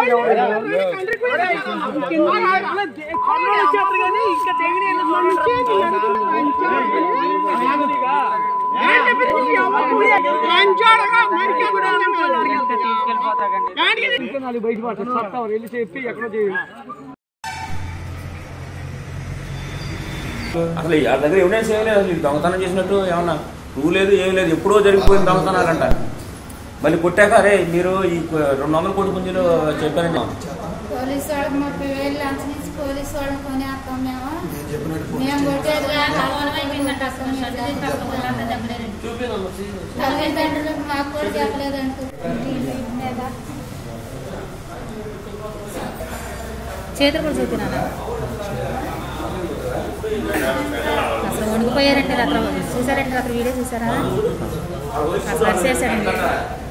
బయట పడతాడు సత్తా వెళ్ళి చెప్పి ఎక్కడో చేయి అసలు వాళ్ళ దగ్గర ఎవిడెన్స్ ఏం లేదు అసలు ఇది దొంగతనం చేసినట్టు ఏమన్నా రూ లేదు ఏం లేదు ఎప్పుడో జరిగిపోయిన దొంగతనాలంట మళ్ళీ కొట్టాక అరే మీరు ఈ రెండు వందల కోటి పుంజులు చెప్పారండి పోలీసు వాళ్ళకి ముప్పై వేలు లంచం ఇచ్చి పోలీసు వాళ్ళని కొని వస్తాం మేము మేము కొట్టేది తల్లిదండ్రులకు మాకు కూడా చెప్పలేదంటూ మీద చేతులు కూడా చూపినానా అసలు వణికిపోయారంటే రాత్రి చూసారంటే రాత్రి వీడియో చూసారా అసలు అరిసేసాడండి